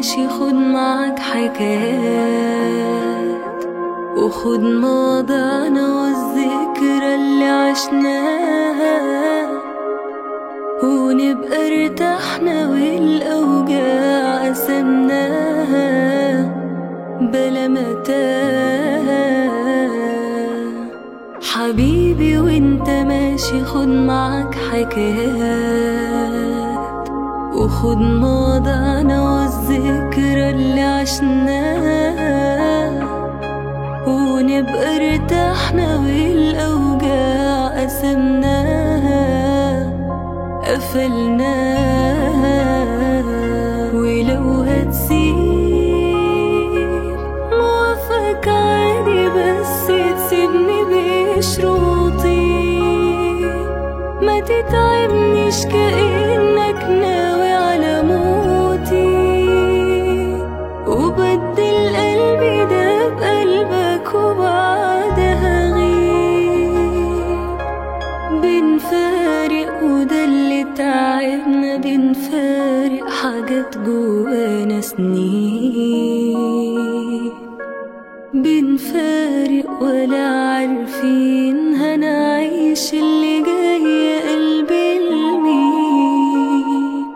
ماشي خد معاك حكايات وخد مواضعنا والذكرى اللي عشناها ونبقى ارتحنا والأوجاع قسمناها بلا متاهة حبيبي وانت ماشي خد معاك حكايات وخد مواضعنا والذكرى اللي عشناها ونبقى ارتحنا والأوجاع قسمناها قفلناها ولو هتسيب موافق عادي بس تسيبني بشروطي ما تتعبنيش كأنك ناوي على موتي وبدل قلبي ده بقلبك وبعدها غيب بنفارق وده اللي تعبنا بنفارق حاجات جوانا سنين بنفارق ولا عارفين هنعيش اللي جاي يا قلبي لمين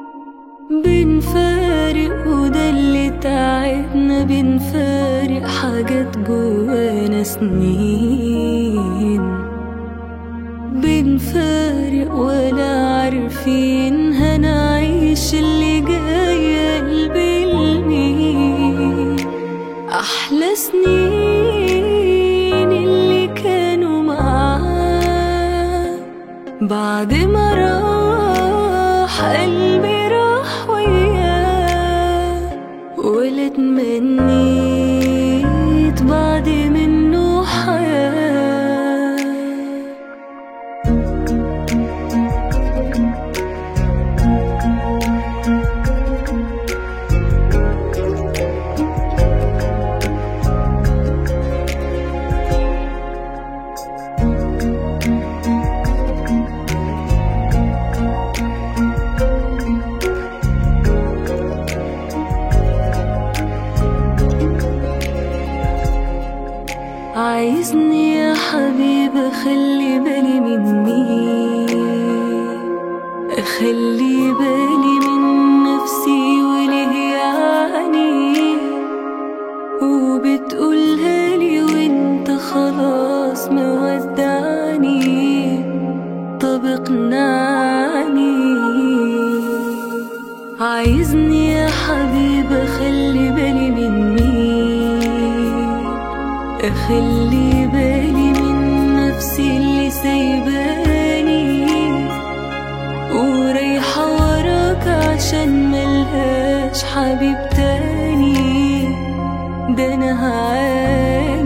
بنفارق وده اللي تعبنا بنفارق حاجات جوانا سنين بنفارق ولا عارفين هنعيش اللي جاي يا قلبي لمين أحلى سنين اللي كانوا معاه بعد ما راح قلبي راح وياه ولا تمنيت بعد منه حياه عايزني يا حبيب اخلي بالي مني اخلي بالي من نفسي وليه يعني وبتقولها لي وانت خلاص مودعني طب اقنعني عايزني يا حبيب اخلي بالي مني اخلي بالي من نفسي اللي سايباني ورايحة وراك عشان ملهاش حبيب تاني ده انا هعاني